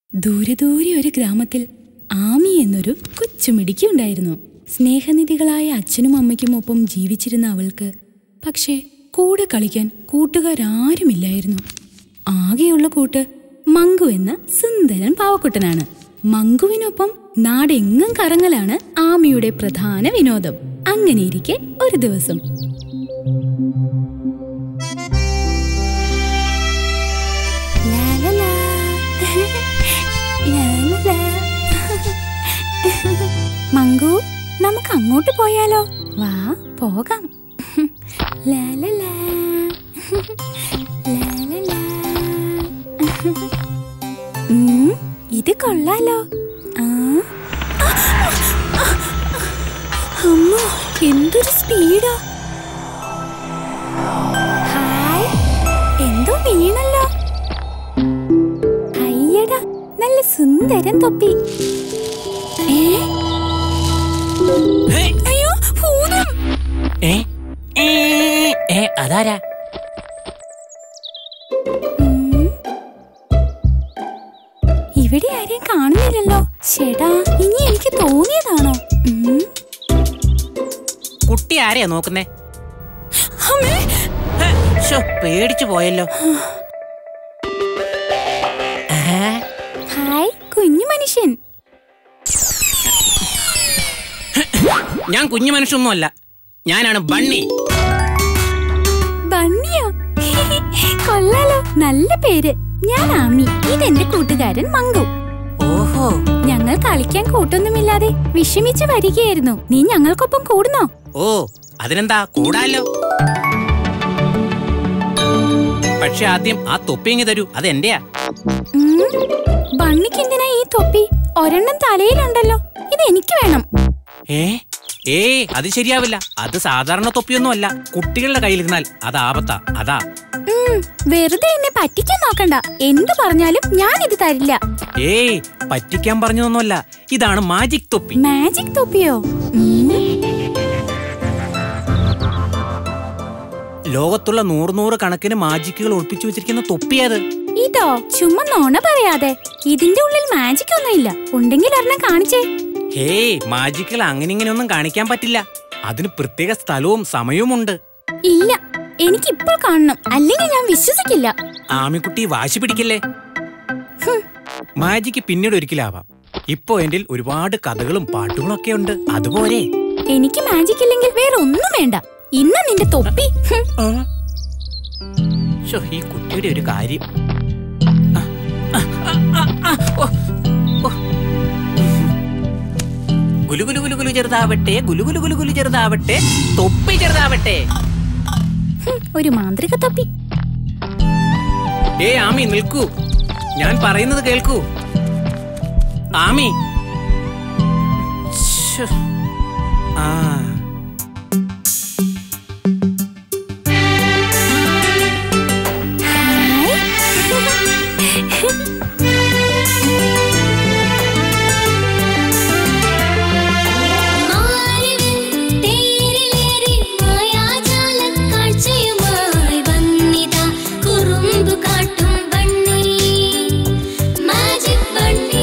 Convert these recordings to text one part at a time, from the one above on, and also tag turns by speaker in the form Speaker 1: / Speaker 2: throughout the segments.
Speaker 1: ദൂരെ ദൂരെ ഒരു ഗ്രാമത്തിൽ ആമി എന്നൊരു കൊച്ചുമിടിക്ക് ഉണ്ടായിരുന്നു സ്നേഹനിധികളായ അച്ഛനും അമ്മയ്ക്കും ഒപ്പം ജീവിച്ചിരുന്ന അവൾക്ക് പക്ഷേ കൂടെ കളിക്കാൻ കൂട്ടുകാരാരുമില്ലായിരുന്നു ആകെയുള്ള കൂട്ട് മങ്കു എന്ന സുന്ദരൻ പാവക്കുട്ടനാണ് മങ്കുവിനൊപ്പം നാടെങ്ങും കറങ്ങലാണ് ആമിയുടെ പ്രധാന വിനോദം അങ്ങനെയിരിക്കെ ഒരു ദിവസം ലാ ലാ ലാ. ലാ ലാ ലാ. മങ്കു നമുക്ക് അങ്ങോട്ട് പോയാലോ വാ പോകാം ലാ ലാ ലാ. ലാ ലാ ലാ. ഉം, ഇത് കൊള്ളാലോ ആ അമ്മ എന്തൊരു സ്പീഡാ ഹായ് എന്തോ വീണല്ലോ അയ്യടാ നല്ല സുന്ദരൻ തൊപ്പി ഏ?
Speaker 2: ഹേ,
Speaker 1: അയ്യോ ഭൂതം
Speaker 2: ഏ ഏ, ഏ അതാരാ
Speaker 1: ഉം. ഇവിടെ ആരെയും കാണുന്നില്ലല്ലോ ചേട്ടാ ഇനി എനിക്ക് തോന്നിയതാണോ ഉം.
Speaker 2: കുട്ടി ആരെയാ നോക്കുന്നേ
Speaker 1: അമ്മേ,
Speaker 2: ഹേ, ശ്ശോ, പേടിച്ചു പോയല്ലോ ഏ,
Speaker 1: ഹായ് കുഞ്ഞു മനുഷ്യൻ
Speaker 2: ഞാൻ കുഞ്ഞു മനുഷ്യനൊന്നുമല്ല ഞാനാണ് ബണ്ണി
Speaker 1: ബണ്ണിയോ കൊള്ളാലോ നല്ല പേര് ഞാൻ ആമി ഇതെന്റെ കൂട്ടുകാരൻ മങ്കു
Speaker 2: ഓഹോ
Speaker 1: ഞങ്ങൾ കളിക്കാൻ കൂട്ടൊന്നുമില്ലാതെ വിഷമിച്ച് വരികയായിരുന്നു നീ ഞങ്ങൾക്കൊപ്പം കൂടുന്നോ
Speaker 2: ഓ അതിനെന്താ കൂടാലോ പക്ഷെ ആദ്യം ആ തൊപ്പിങ്ങി തരൂ അത് എന്റെയാ
Speaker 1: ഉം, ബണ്ണിക്ക് എന്തിനാ ഈ തൊപ്പി ഒരെണ്ണം തലയിലുണ്ടല്ലോ ഇത് എനിക്ക് വേണം
Speaker 2: ഏ ഏ അത് ശരിയാവില്ല അത് സാധാരണ തൊപ്പിയൊന്നും അല്ല കുട്ടികളുടെ കയ്യിലിരുന്നാൽ അത് ആപത്താ അതാ
Speaker 1: ഉം, വെറുതെ എന്നെ പറ്റിക്കാൻ നോക്കണ്ട എന്തു പറഞ്ഞാലും ഞാൻ ഇത് തരില്ല
Speaker 2: ഏയ് പറ്റിക്കാൻ പറഞ്ഞതൊന്നുമല്ല ഇതാണ് മാജിക് തൊപ്പി
Speaker 1: മാജിക് തൊപ്പിയോ ഉം,
Speaker 2: ലോകത്തുള്ള നൂറ് നൂറ് കണക്കിന് മാജിക്കുകൾ ഒളിപ്പിച്ചു വെച്ചിരിക്കുന്ന തൊപ്പിയത്
Speaker 1: ഇതോ ചുമ്മാ നോണ പറയാതെ ഇതിന്റെ ഉള്ളിൽ മാജിക് ഒന്നുമില്ല ഉണ്ടെങ്കിൽ ഒരെണ്ണം കാണിച്ചേ
Speaker 2: ഹേയ് മാജിക്കുകൾ അങ്ങനെ ഇങ്ങനെ ഒന്നും കാണിക്കാൻ പറ്റില്ല അതിന് പ്രത്യേക സ്ഥലവും സമയവും ഉണ്ട്
Speaker 1: ഇല്ല എനിക്കിപ്പോൾ കാണണം അല്ലെങ്കിൽ ഞാൻ വിശ്വസിക്കില്ല
Speaker 2: ആമിക്കുട്ടി വാശി പിടിക്കല്ലേ
Speaker 1: ഹും,
Speaker 2: മാജിക്ക് പിന്നീട് ഒരിക്കലാവാം ഇപ്പോ എന്റെ ഒരുപാട് കഥകളും പാട്ടുകളും ഒക്കെ ഉണ്ട് അതുപോലെ
Speaker 1: എനിക്ക് മാജിക് ഇല്ലെങ്കിൽ വേറെ ഒന്നും വേണ്ട ഇന്ന് നിന്റെ തൊപ്പി ഹും,
Speaker 2: ശോ, ഈ കുട്ടിയുടെ ഒരു കാര്യം ആ, ആ, ആ, ആ, ആ, ഓ, ഓ. ഗുലു ഗുലു ഗുലു ഗുലു ചെറുതാവട്ടെ ഗുലു ഗുലു ഗുലു ഗുലു ചെറുതാവട്ടെ തൊപ്പി ചെറുതാവട്ടെ
Speaker 1: ഹും, ഒരു മാന്ത്രിക തൊപ്പി
Speaker 2: ഏ ആമി നിൽക്കൂ ഞാൻ പറയുന്നത് കേൾക്കൂ ആമി ശ്ശോ. ആ
Speaker 3: തേരിലേറി മായാജാലക്കാഴ്ചയുമായി വന്നിതാ കുറുമ്പ് കാട്ടും ബണ്ണി മാജിക് ബണ്ണി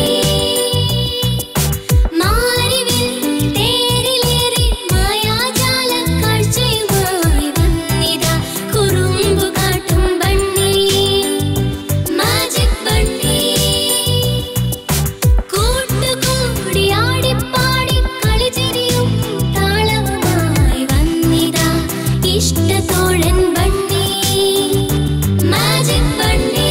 Speaker 3: മാരിവിൽ തേരിലേറി മായാജാലക്കാഴ്ചയുമായി വന്നിതാ കുറുമ്പ് കാട്ടും ബണ്ണി മാജിക് ബണ്ണി കൂട്ടുകൂടി ആടിപ്പാടി കളിചെരിയും താളവുമായി വന്നിതാ ഇഷ്ടത്തോഴൻ ബണ്ണി മാജിക് ബണ്ണി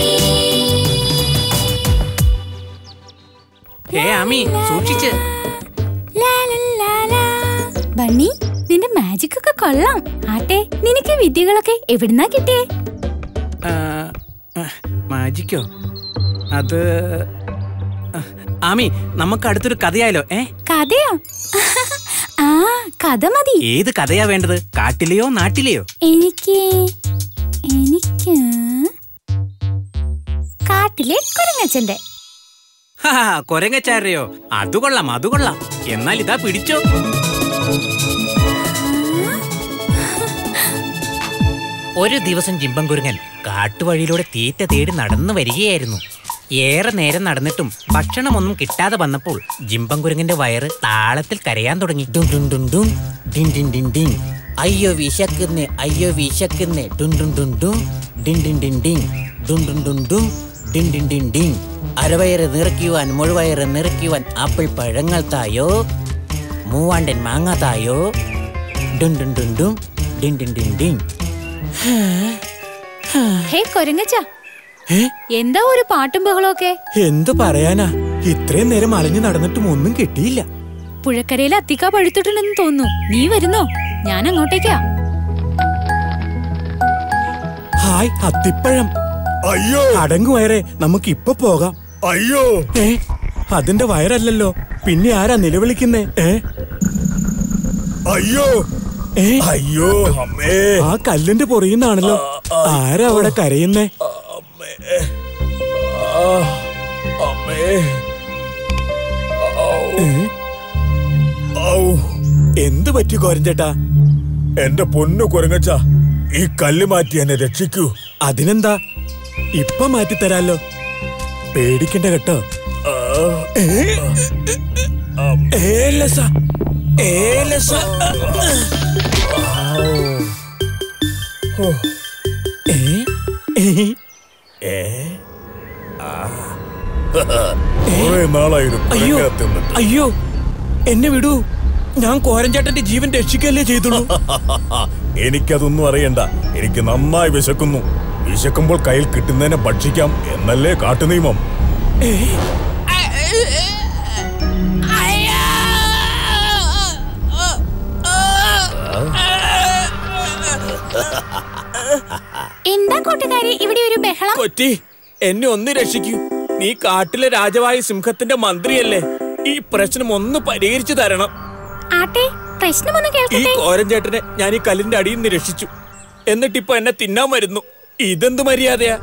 Speaker 2: ഏ ആമി സൂക്ഷിച്ച്
Speaker 1: ലാ, ലാ, ലാ, ലാ. ബണ്ണി നിന്റെ മാജിക് ഒക്കെ കൊള്ളാം ആട്ടെ നിനക്ക് ഈ വിദ്യകളൊക്കെ എവിടുന്നാ കിട്ടിയേ
Speaker 2: ആ, ആ, മാജിക്കോ അത് ആ, ആമി നമുക്ക് അടുത്തൊരു കഥയായാലോ ഏ
Speaker 1: കഥയോ ആ കഥ മതി
Speaker 2: ഏത് കഥയാ വേണ്ടത് കാട്ടിലെയോ നാട്ടിലെയോ
Speaker 1: എനിക്ക് എനിക്ക് കാട്ടിലെ കുരങ്ങച്ചന്റെ
Speaker 2: ഹാ കൊരങ്ങച്ചാരയോ അത് കൊള്ളാം അത് കൊള്ളാം എന്നാൽ ഇതാ പിടിച്ചോ ഒരു ദിവസം ചിമ്പൻകുരുങ്ങൻ കാട്ടുവഴിയിലൂടെ തീറ്റ തേടി നടന്നു വരികയായിരുന്നു ഏറെ നേരം നടന്നിട്ടും ഭക്ഷണമൊന്നും കിട്ടാതെ വന്നപ്പോൾ ജിമ്പം കുരങ്ങിന്റെ വയറ് താളത്തിൽ കരയാൻ തുടങ്ങി ഡും ഡും ഡും ഡും ഡിൻ ഡിൻ ഡിൻ ഡിൻ അയ്യോ വിശക്കുന്നേ അയ്യോ വിശക്കുന്നേ ഡും ഡും ഡും ഡും ഡിൻ ഡിൻ ഡിൻ ഡിൻ ഡും ഡും ഡും ഡും ഡിൻ ഡിൻ ഡിൻ ഡിൻ അരവയറ് നിറയ്ക്കുവാൻ മുഴുവയറ് നിറയ്ക്കുവാൻ ആപ്പിൾ പഴങ്ങൾ തായോ മൂവാണ്ടൻ മാങ്ങ തായോ ഡും ഡും ഡും ഡും ഡിൻ ഡിൻ ഡിൻ ഡിൻ
Speaker 1: ഹേ കൊരങ്ങച്ച
Speaker 4: ഏ
Speaker 1: എന്താ ഒരു പാട്ടും ബഹളമൊക്കെ
Speaker 4: എന്തു പറയാനാ ഇത്രയും നേരം അലഞ്ഞു നടന്നിട്ടും ഒന്നും കിട്ടിയില്ല
Speaker 1: പുഴക്കരയിൽ അത്തിക്ക പഴുത്തിട്ടുണ്ടെന്ന് തോന്നുന്നു നീ വരുന്നോ ഞാൻ അങ്ങോട്ടേക്കാ
Speaker 4: ഹായ് അത്തിപ്പഴം
Speaker 5: അയ്യോ
Speaker 4: അടങ്ങു വയറേ നമുക്ക് ഇപ്പൊ പോകാം
Speaker 5: അയ്യോ
Speaker 4: ഏ അതിന്റെ വയറല്ലല്ലോ പിന്നെ ആരാ നിലവിളിക്കുന്നേ ഏ
Speaker 5: അയ്യോ
Speaker 4: ഏ
Speaker 5: അയ്യോ അമ്മേ
Speaker 4: ആ കല്ലിന്റെ പൊറിയുന്നാണല്ലോ ആരാ അവിടെ കരയുന്നേ
Speaker 5: അമ്മേ ആ, അമ്മേ
Speaker 4: ഏ?
Speaker 5: ഔ
Speaker 4: എന്ത് പറ്റി കോരഞ്ചേട്ടാ
Speaker 5: എന്റെ പൊന്നു കുരങ്ങച്ച ഈ കല്ല് മാറ്റി എന്നെ രക്ഷിക്കൂ
Speaker 4: അതിനെന്താ ഇപ്പൊ മാറ്റിത്തരാലോ പേടിക്കണ്ട കേട്ടോ
Speaker 5: ആ,
Speaker 4: ഏ?
Speaker 5: അം,
Speaker 4: ഏ ലസ ഏ ലസ
Speaker 5: ഓ,
Speaker 4: ഏ? ഏ?
Speaker 5: ഏ ആ. കുറെ നാളായിരുന്നു
Speaker 4: അയ്യോ
Speaker 5: കുരങ്ങ തിന്നിട്ട്
Speaker 4: അയ്യോ എന്നെ വിടൂ ഞാൻ കോരഞ്ചേട്ടന്റെ ജീവൻ രക്ഷിക്കല്ലേ ചെയ്തുള്ളൂ
Speaker 5: എനിക്കതൊന്നും അറിയണ്ട എനിക്ക് നന്നായി വിശക്കുന്നു വിശക്കുമ്പോൾ കയ്യിൽ കിട്ടുന്നതിനെ ഭക്ഷിക്കാം എന്നല്ലേ കാട്ടുനിയമം
Speaker 4: ഏ?
Speaker 1: എന്താ കൂട്ടുകാരി ഇവിടെ ഒരു ബഹളം
Speaker 4: കൊറ്റി എന്നെ ഒന്ന് രക്ഷിക്കൂ നീ കാട്ടിലെ രാജവായ സിംഹത്തിന്റെ മന്ത്രിയല്ലേ ഈ പ്രശ്നം ഒന്ന് പരിഹരിച്ചു തരണം
Speaker 1: ആട്ടെ പ്രശ്നമൊന്ന്
Speaker 4: ഈ
Speaker 1: കേൾക്കട്ടെ
Speaker 4: കോരഞ്ചേട്ടനെ ഞാൻ ഈ കല്ലിന്റെ അടിയിൽ നിന്ന് രക്ഷിച്ചു എന്നിട്ടിപ്പൊ എന്നെ തിന്നാൻ വരുന്നു ഇതെന്ത് മര്യാദയാ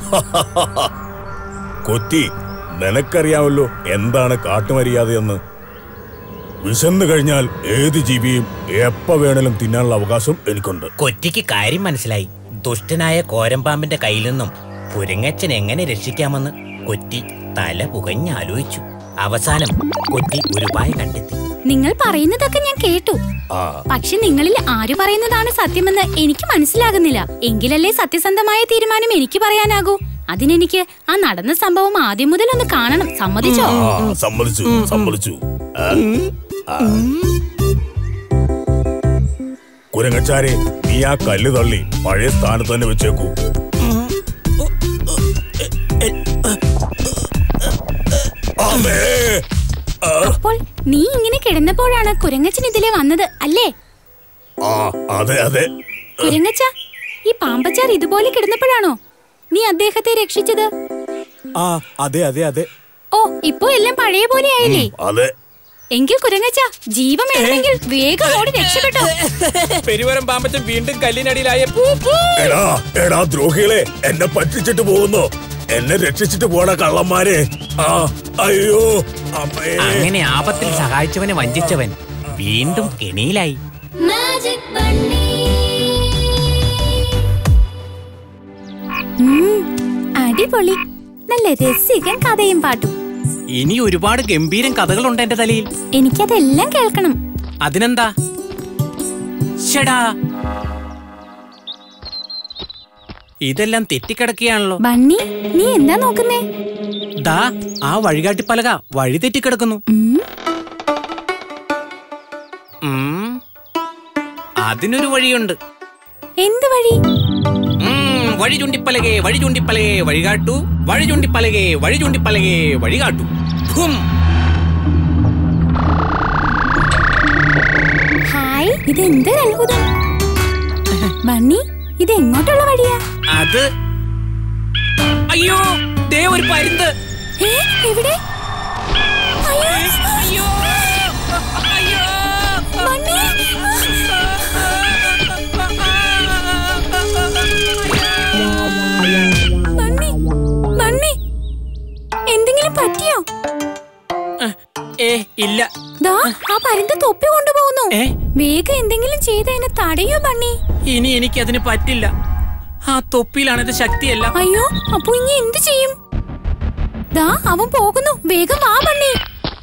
Speaker 5: കൊത്തി നിനക്കറിയാമല്ലോ എന്താണ് കാട്ടുമര്യാദയെന്ന് വിശന്നു കഴിഞ്ഞാൽ ഏത് ജീവിയും എപ്പ വേണേലും തിന്നാനുള്ള അവകാശം എനിക്കുണ്ട്
Speaker 2: കൊറ്റിക്ക് കാര്യം മനസ്സിലായി ദുഷ്ടനായ കോരമ്പാമ്പിന്റെ കയ്യിൽ നിന്നും കുരങ്ങച്ചൻ എങ്ങനെ രക്ഷിക്കാമെന്ന് കൊറ്റി തല പുകഞ്ഞാലോചിച്ചു അവസാനം കൊറ്റി ഒരു ഉപായം കണ്ടെത്തി
Speaker 1: നിങ്ങൾ പറയുന്നതൊക്കെ ഞാൻ കേട്ടു
Speaker 5: ആ
Speaker 1: പക്ഷെ നിങ്ങളിൽ ആര് പറയുന്നതാണ് സത്യമെന്ന് എനിക്ക് മനസ്സിലാകുന്നില്ല എങ്കിലല്ലേ സത്യസന്ധമായ തീരുമാനം എനിക്ക് പറയാനാകൂ അതിനെനിക്ക് ആ നടന്ന സംഭവം ആദ്യം മുതൽ ഒന്ന് കാണണം സമ്മതിച്ചോ
Speaker 5: ആ സമ്മതിച്ചു സമ്മതിച്ചു ആ, ആ. കുരങ്ങച്ചാരെ നീ ആ കല്ല് തള്ളി പഴയ സ്ഥാനത്ത് തന്നെ വെച്ചേക്കൂ അമ്മേ ആ,
Speaker 1: അപ്പോൾ നീ ഇങ്ങനെ കിടന്നപ്പോഴാണ് കുരങ്ങച്ചൻ ഇതിലെ വന്നത് അല്ലേ
Speaker 5: ആ അതെ അതെ
Speaker 1: കുരങ്ങച്ച ഈ പാമ്പച്ചാർ ഇതുപോലെ കിടന്നപ്പോഴാണോ നീ അദ്ദേഹത്തെ രക്ഷിച്ചത്
Speaker 4: ആ അതെ അതെ അതെ
Speaker 1: ഓ ഇപ്പോ എല്ലാം പഴയ പോലെ ആയില്ലേ
Speaker 5: അതെ
Speaker 1: എങ്കിൽ കുരങ്ങച്ച ജീവൻ വേണമെങ്കിൽ വേഗം ഓടി രക്ഷപ്പെട്ടോ
Speaker 4: പെരുവരം പാമ്പച്ചൻ വീണ്ടും കല്ലിനടിയിലായ
Speaker 5: എടാ എടാ ദ്രോഹികളെ എന്നെ പറ്റിച്ചിട്ട് പോകുന്നു എന്നെ രക്ഷിച്ചിട്ട് പോണ കള്ളന്മാരെ ആ അയ്യോ അമ്മേ
Speaker 2: അങ്ങനെ ആപത്തിൽ സഹായിച്ചവനെ വഞ്ചിച്ചവൻ വീണ്ടും കെണിയിലായി
Speaker 3: മാജിക് ബണ്ണി
Speaker 1: ഉം, അടിപൊളി നല്ല രസികൻ കഥയും പാട്ടും
Speaker 2: ഇനി ഒരുപാട് ഗംഭീരം കഥകളുണ്ട് എന്റെ തലയിൽ
Speaker 1: എനിക്കതെല്ലാം കേൾക്കണം
Speaker 2: അതിനെന്താ ഷടാ ഇതെല്ലാം തെറ്റിക്കിടക്കുകയാണല്ലോ
Speaker 1: ബണ്ണി നീ എന്താ നോക്കുന്നേ
Speaker 2: ദാ ആ വഴികാട്ടിപ്പലക വഴി തെറ്റിക്കിടക്കുന്നു
Speaker 1: ഉം,
Speaker 2: ഉം. അതിനൊരു വഴിയുണ്ട്
Speaker 1: എന്ത് വഴി
Speaker 2: ഉം, വഴി ചൂണ്ടിപ്പലകെ വഴി ചൂണ്ടിപ്പലകെ വഴികാട്ടു വഴി ചൂണ്ടിപ്പലകെ വഴി ചൂണ്ടിപ്പലകെ വഴികാട്ടു ഹും.
Speaker 1: ഹായ് ഇത് എന്തൊരു അത്ഭുതം ബണ്ണി ഇത് എങ്ങോട്ടുള്ള വഴിയാ
Speaker 2: അത് അയ്യോ ദേ ഒരു പരുന്ത്
Speaker 1: ഏ, എവിടെ അയ്യോ,
Speaker 2: അയ്യോ അയ്യോ
Speaker 1: ബണ്ണി ബണ്ണി ബണ്ണി എന്തെങ്കിലും പറ്റിയോ
Speaker 2: ഏ ഇല്ല
Speaker 1: ദാ ആ പരുന്ത് തൊപ്പി കൊണ്ടുപോകുന്നു
Speaker 2: ഏ?
Speaker 1: വേഗം എന്തെങ്കിലും ചെയ്ത് അതിനെ തടയോ ബണ്ണി
Speaker 2: ഇനി എനിക്ക് അതിന് പറ്റില്ല ആ തൊപ്പിയിലാണ് ഇത് ശക്തിയല്ല
Speaker 1: അയ്യോ അപ്പൊ ഇനി എന്ത് ചെയ്യും ദാ അവൻ പോകുന്നു വേഗം വാ ബണ്ണി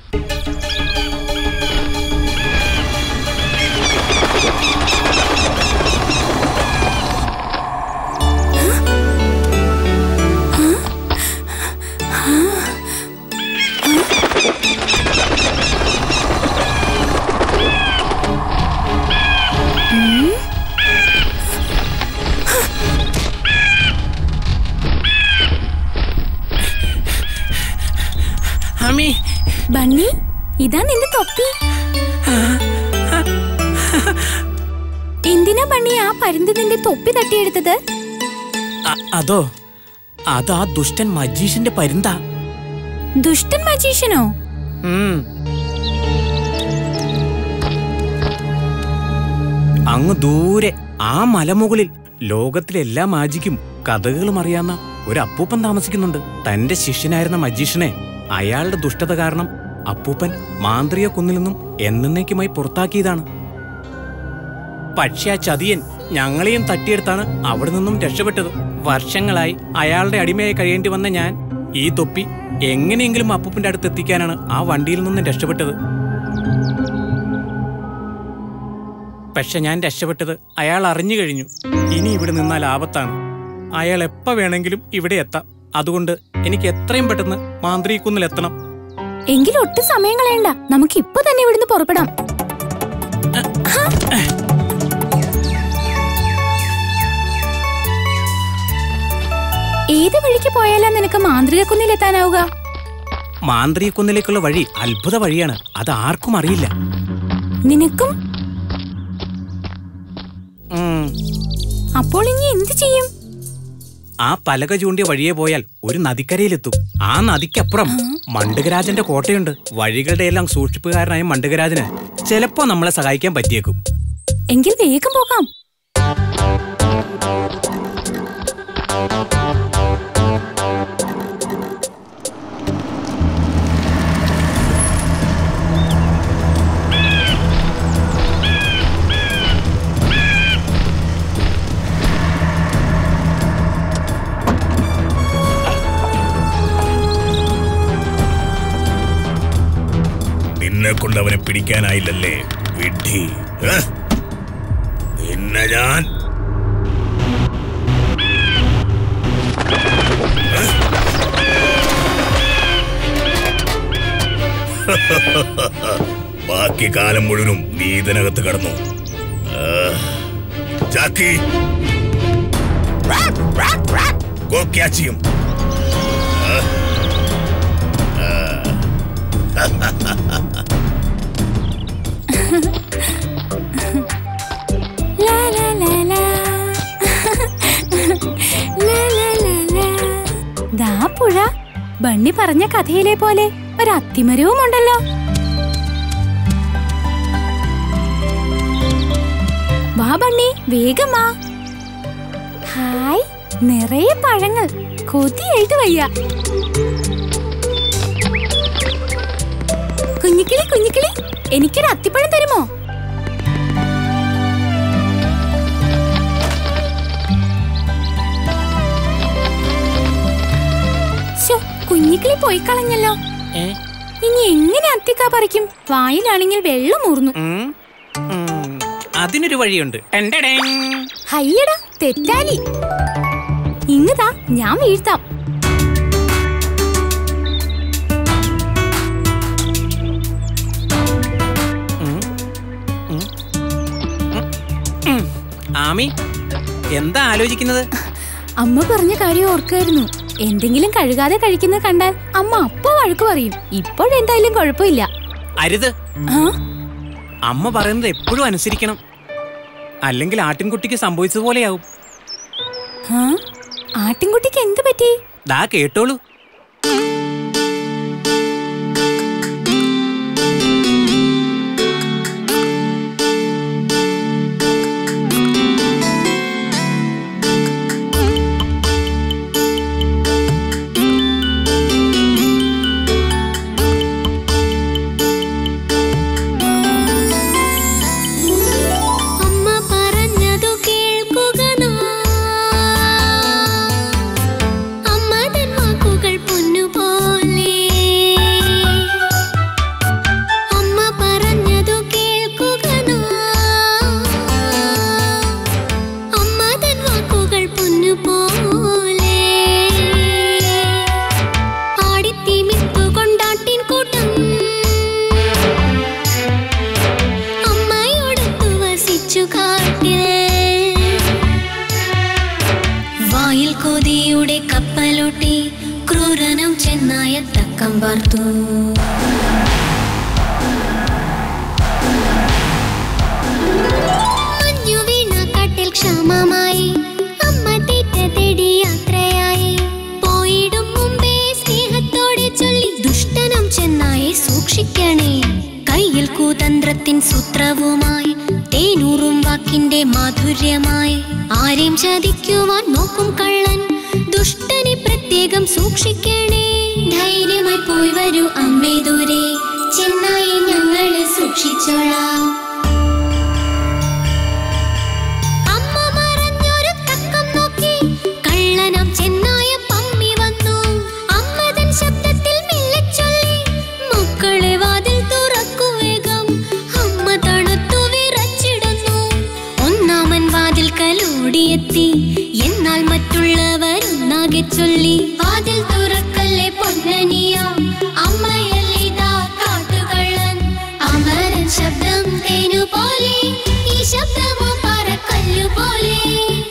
Speaker 2: അമ്മി
Speaker 1: ബണ്ണി ഇതാ നിന്റെ തൊപ്പി എന്തിനാ ബണ്ണി ആ പരുന്ത് നിന്റെ തൊപ്പി തട്ടിയെടുത്തത്
Speaker 4: അ- അതോ അതാ ദുഷ്ടൻ മജീഷിന്റെ പരുന്താ
Speaker 1: ദുഷ്ടൻ മജീഷ്യനോ
Speaker 4: ഉം. അങ്ങ് ദൂരെ ആ മലമുകളിൽ ലോകത്തിലെ എല്ലാ മാജിക്കും കഥകളും അറിയാവുന്ന ഒരു അപ്പൂപ്പൻ താമസിക്കുന്നുണ്ട് തന്റെ ശിഷ്യനായിരുന്ന മജീഷനെ അയാളുടെ ദുഷ്ടത കാരണം അപ്പൂപ്പൻ മാന്ത്രിക കുന്നിൽ നിന്നും എന്നേക്കുമായി പുറത്താക്കിയതാണ് പക്ഷെ ആ ചതിയൻ ഞങ്ങളെയും തട്ടിയെടുത്താണ് അവിടെ നിന്നും രക്ഷപ്പെട്ടത് വർഷങ്ങളായി അയാളുടെ അടിമയായി കഴിയേണ്ടി വന്ന ഞാൻ ഈ തൊപ്പി എങ്ങനെയെങ്കിലും അപ്പൂപ്പന്റെ അടുത്ത് എത്തിക്കാനാണ് ആ വണ്ടിയിൽ നിന്നും രക്ഷപ്പെട്ടത് പക്ഷെ ഞാൻ രക്ഷപ്പെട്ടത് അയാൾ അറിഞ്ഞു കഴിഞ്ഞു ഇനി ഇവിടെ നിന്നാൽ ആപത്താണ് അയാൾ എപ്പോ വേണമെങ്കിലും ഇവിടെ എത്താം അതുകൊണ്ട് എനിക്ക് എത്രയും പെട്ടെന്ന് മാന്ത്രികുന്നിൽ എത്തണം
Speaker 1: എങ്കിൽ ഒട്ടും സമയം കളയണ്ട നമുക്ക് ഇപ്പൊ തന്നെ ഇവിടുന്ന് പുറപ്പെടാം ഏത് വഴിക്ക് പോയാലാ നിനക്ക് മാന്ത്രിക കുന്നിലെത്താനാവുക
Speaker 4: മാന്ത്രികുന്നിലേക്കുള്ള വഴി അത്ഭുത വഴിയാണ് അത് ആർക്കും അറിയില്ല
Speaker 1: നിനക്കും
Speaker 4: ഉം.
Speaker 1: അപ്പോൾ ഇനി എന്ത് ചെയ്യും
Speaker 4: ആ പലക ചൂണ്ടിയ വഴിയെ പോയാൽ ഒരു നദിക്കരയിലെത്തും ആ നദിക്കപ്പുറം മണ്ഡകരാജന്റെ കോട്ടയുണ്ട് വഴികളുടെ എല്ലാം സൂക്ഷിപ്പുകാരനായ മണ്ഡകരാജന് ചിലപ്പോ നമ്മളെ സഹായിക്കാൻ പറ്റിയേക്കും
Speaker 1: എങ്കിൽ വേഗം പോകാം
Speaker 5: നിന്നെ കൊണ്ട് അവനെ പിടിക്കാനായില്ലല്ലേ വിഡ്ഢി ഏ? നിന്നെ ഞാൻ ഏ? ബാക്കി കാലം മുഴുവനും നീ ഇതിനകത്ത് കടന്നു ആ, ജാക്കി ഗോ ക്യാച്ച് ഹിം
Speaker 1: ലാ, ലാ, ലാ, ലാ. ലാ, ലാ, ലാ, ലാ. ദാ പുഴ ബണ്ണി പറഞ്ഞ കഥയിലെ പോലെ ഒരു അത്തിമരവും ഉണ്ടല്ലോ വാ ബണ്ണി വേഗം വാ ഹായ് നിറയെ പഴങ്ങൾ കൊതിയായിട്ട് വയ്യ കുഞ്ഞിക്കിളി കുഞ്ഞിക്കിളി എനിക്കൊരു അത്തിപ്പഴം തരുമോ ശോ, കുഞ്ഞിക്കിളി പോയി കളഞ്ഞല്ലോ
Speaker 2: ഏ?
Speaker 1: ഇനി എങ്ങനെ അത്തിക്ക പറിക്കും വായിലാണെങ്കിൽ വെള്ളം ഊർന്നു
Speaker 4: ഉം. ഉം. അതിനൊരു വഴിയുണ്ട് ടെൻഡടേങ്.
Speaker 1: ഹയ്യടാ തെറ്റാലി ഇങ്ങതാ ഞാൻ വീഴ്ത്താം
Speaker 4: ഉം. ആമി എന്താ ആലോചിക്കുന്നത്
Speaker 1: അമ്മ പറഞ്ഞ കാര്യം ഓർക്കായിരുന്നു എന്തെങ്കിലും കഴുകാതെ കഴിക്കുന്നത് കണ്ടാൽ അമ്മ അപ്പോ വഴക്ക് പറയും ഇപ്പോഴെന്തായാലും കുഴപ്പമില്ല
Speaker 4: അരുത്
Speaker 1: ആ
Speaker 4: അമ്മ പറയുന്നത് എപ്പോഴും അനുസരിക്കണം അല്ലെങ്കിൽ ആട്ടിൻകുട്ടിക്ക് സംഭവിച്ചതുപോലെയാവും
Speaker 1: ആ? ആട്ടിൻകുട്ടിക്ക് എന്ത് പറ്റി
Speaker 4: ദാ കേട്ടോളൂ
Speaker 3: അമ്മ പറഞ്ഞതു കേൾക്കുക നാം. അമ്മ തൻ വാക്കുകൾ പാർത്തു മഞ്ഞു വീണ കാട്ടിൽ ക്ഷമമായി അമ്മ തീറ്റ തേടി യാത്രയായി പോയിടും മുമ്പേ സ്നേഹത്തോടെ ചൊല്ലി ദുഷ്ടനം ചെന്നായി സൂക്ഷിക്കണേ കയ്യിൽ കൂതന്ത്രത്തിൻ സൂത്രവുമായി തേനൂറും വാക്കിന്റെ മാധുര്യമായി ആരെയും ചതിക്കുവാൻ നോക്കും കള്ളൻ ദുഷ്ടനെ പ്രത്യേകം സൂക്ഷിക്കണേ ധൈര്യമായി പോയി വരൂ അമ്മേ ദൂരെ ചെന്നായി ഞങ്ങളെ സൂക്ഷിച്ചോളാം അമ്മ മറഞ്ഞൊരു തക്കം നോക്കി കള്ളനം ചെന്നായ പമ്മി വന്നു അമ്മതൻ ശബ്ദത്തിൽ മെല്ലെ ചൊല്ലി മക്കളെ വാതിൽ തുറക്കു വേഗം അമ്മ തണുത്തു വിറച്ചിടുന്നു ഒന്നാമൻ വാതിൽ കലോടിയെത്തി എന്നാൽ മറ്റുള്ളവരൊന്നാകെ ചൊല്ലി വാതിൽ തുറക്കല്ലേ പൊന്നനിയ അമ്മയല്ലിതാ കാട്ടുകള്ളൻ അമരൻ ശബ്ദം തേനു പോലെ ഈ ശബ്ദമോ പറക്കല്ലു പോലെ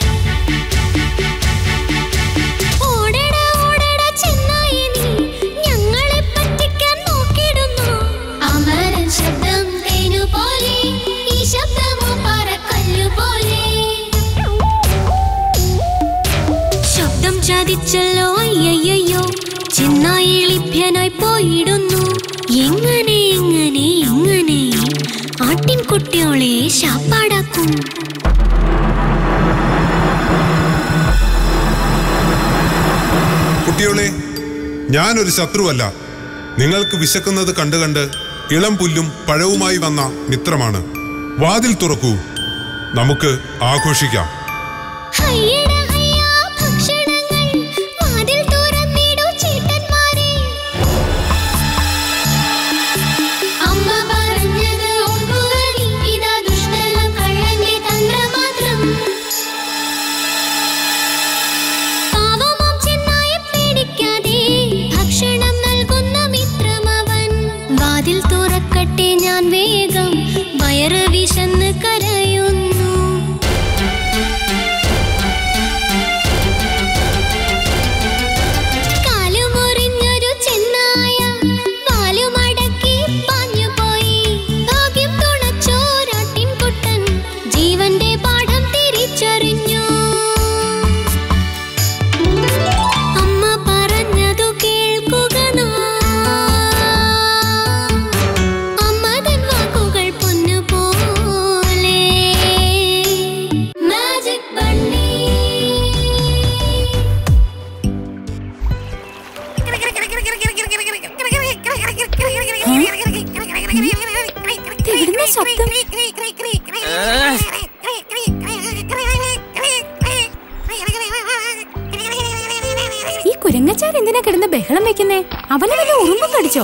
Speaker 3: ഓടടാ ഓടടാ ചെന്നായി നീ ഞങ്ങളെ പറ്റിക്കാൻ നോക്കിടുന്നു അമരൻ ശബ്ദം തേനു പോലെ ഈ ശബ്ദമോ പറക്കല്ലു പോലെ ശബ്ദം ചതിച്ചല്ലോ അയ്യയ്യോ ചെന്നായി ലിഭ്യനായി പോയിടുന്നു എങ്ങനെ എങ്ങനെ എങ്ങനെ ആട്ടിൻകുട്ടിയോളെ ശാപ്പാടാക്കും
Speaker 6: കുട്ടികളെ ഞാനൊരു ശത്രുവല്ല നിങ്ങൾക്ക് വിശക്കുന്നത് കണ്ട് കണ്ട് ഇളം പുല്ലും പഴവുമായി വന്ന മിത്രമാണ് വാതിൽ തുറക്കൂ നമുക്ക് ആഘോഷിക്കാം
Speaker 3: ഹയ്യടാ ഹയ്യാ ഭക്ഷണങ്ങൾ വാതിൽ തുറന്നിടൂ ചേട്ടന്മാരെ അമ്മ പറഞ്ഞത് ഓർക്കുക നീ ഇതാ ദുഷ്ടനം കള്ളന്റെ തന്ത്രമാത്രം പാവമാം ചെന്നായെ പേടിക്കാതെ ഭക്ഷണം നൽകുന്ന മിത്രമവൻ വാതിൽ തുറക്കട്ടെ ഞാൻ വേഗം വയറ് വിശന്ന് കരയുന്നു കാലുമുറിഞ്ഞൊരു ചെന്നായ വാലുമടക്കി പാഞ്ഞുപോയി ഭാഗ്യം തുണച്ചോരാട്ടിൻകുട്ടൻ ജീവന്റെ പാഠം തിരിച്ചറിഞ്ഞു അമ്മ പറഞ്ഞതു കേൾക്കുക നാം. അമ്മ തൻ വാക്കുകൾ പൊന്നുപോലെ മാജിക് ബണ്ണി
Speaker 1: ഇതെവിടുന്നാ ശബ്ദം? ഈ കുരങ്ങച്ചാർ എന്തിനാ കിടന്ന് ബഹളം വെക്കുന്നേ അവനെ വല്ല ഉറുമ്പും കടിച്ചോ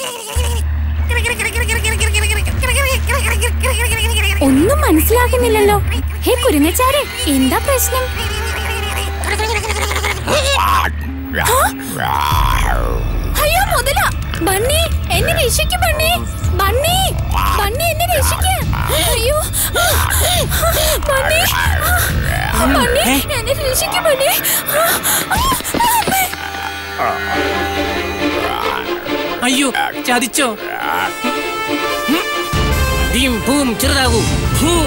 Speaker 1: ഒന്നും മനസ്സിലാകുന്നില്ലല്ലോ ഹേ കുരങ്ങച്ചാരെ എന്താ പ്രശ്നം അയ്യോ മുതല ബണ്ണി എന്നെ രക്ഷിക്ക് ബണ്ണി ബണ്ണി ബണ്ണി എന്നെ രക്ഷിക്ക് അയ്യോ ബണ്ണി ബണ്ണി എന്നെ രക്ഷിക്ക് ബണ്ണി
Speaker 2: അയ്യോ ചതിച്ചോ ഭീം ഭൂം ചെറുതാകൂ ഭൂം.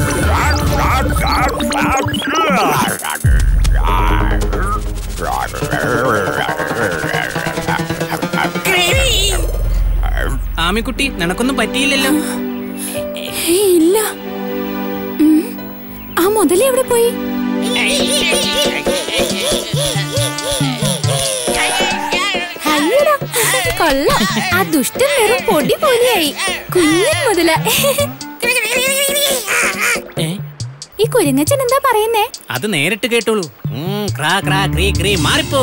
Speaker 2: ആമിക്കുട്ടി നിനക്കൊന്നും പറ്റിയില്ലല്ലോ
Speaker 1: ഏയ്, ഇല്ല ഉം. ആ മുതല എവിടെ പോയി അയ്യടാ കൊള്ളാം ആ ദുഷ്ടൻ വെറും പൊടി പോലെയായി കുഞ്ഞൻ മുതല
Speaker 2: ഏ?
Speaker 1: ഈ കുരങ്ങച്ചൻ എന്താ പറയുന്നേ
Speaker 2: അത് നേരിട്ട് കേട്ടോളൂ ഉം, ക്രാ ക്രാ ക്രീ ക്രീ മാറിപ്പോ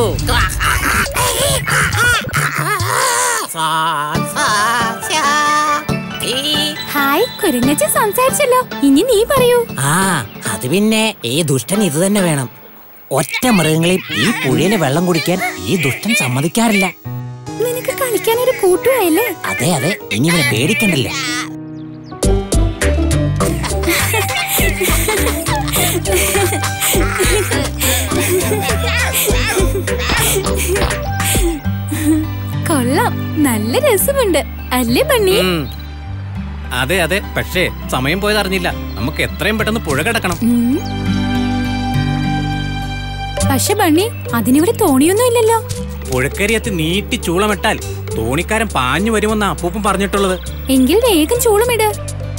Speaker 2: സാ, സാ, സ്യാ, ഈ.
Speaker 1: ഹായ് കുരങ്ങച്ചൻ സംസാരിച്ചല്ലോ ഇനി നീ പറയൂ
Speaker 2: ആ അത് പിന്നെ ഈ ദുഷ്ടൻ ഇത് തന്നെ വേണം ഒറ്റ മൃഗങ്ങളെയും ഈ പുഴയിലെ വെള്ളം കുടിക്കാൻ ഈ ദുഷ്ടൻ സമ്മതിക്കാറില്ല
Speaker 1: നിനക്ക് കളിക്കാൻ ഒരു കൂട്ടുമായല്ലേ
Speaker 2: അതെ അതെ ഇനി ഇവനെ പേടിക്കണ്ടല്ലോ
Speaker 1: കൊള്ളാം നല്ല രസമുണ്ട് അല്ലേ ബണ്ണി
Speaker 4: ഉം. അതെ അതെ പക്ഷേ സമയം പോയത് അറിഞ്ഞില്ല നമുക്ക് എത്രയും പെട്ടെന്ന് പുഴ കിടക്കണം
Speaker 1: ഉം. പക്ഷെ ബണ്ണി അതിനിവിടെ തോണിയൊന്നും ഇല്ലല്ലോ
Speaker 4: പുഴക്കരിയത്ത് നീട്ടി ചൂളമിട്ടാൽ തോണിക്കാരൻ പാഞ്ഞു വരുമെന്നാ അപ്പൂപ്പൻ പറഞ്ഞിട്ടുള്ളത്
Speaker 1: എങ്കിൽ വേഗം ചൂളമിട്